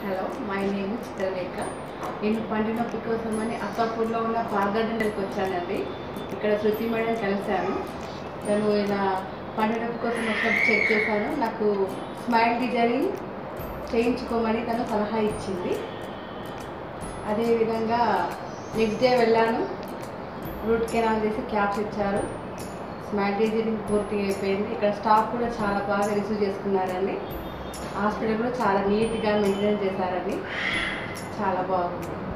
hello my name Chitralekha నేను పండు నొప్పి కోసమని అక్కాపూర్లో ఉన్న పార్గార్డెన్ దగ్గరికి వచ్చానండి ఇక్కడ శృతి మేడం కలిశాను తను ఇలా పండు నొప్పి కోసం వచ్చినప్పుడు చెక్ చేశాను నాకు స్మైల్ డిజైనింగ్ చేయించుకోమని తను సలహా ఇచ్చింది అదేవిధంగా నెక్స్ట్ డే వెళ్ళాను రూట్ కెనాల్ చేసి క్యాప్స్ ఇచ్చారు స్మైల్ డిజైనింగ్ పూర్తి అయిపోయింది ఇక్కడ స్టాఫ్ కూడా చాలా బాగా రిసీవ్ చేసుకున్నారండి హాస్పిటల్ కూడా చాలా నీట్గా మెయింటైన్ చేశారండి చాలా బాగుంది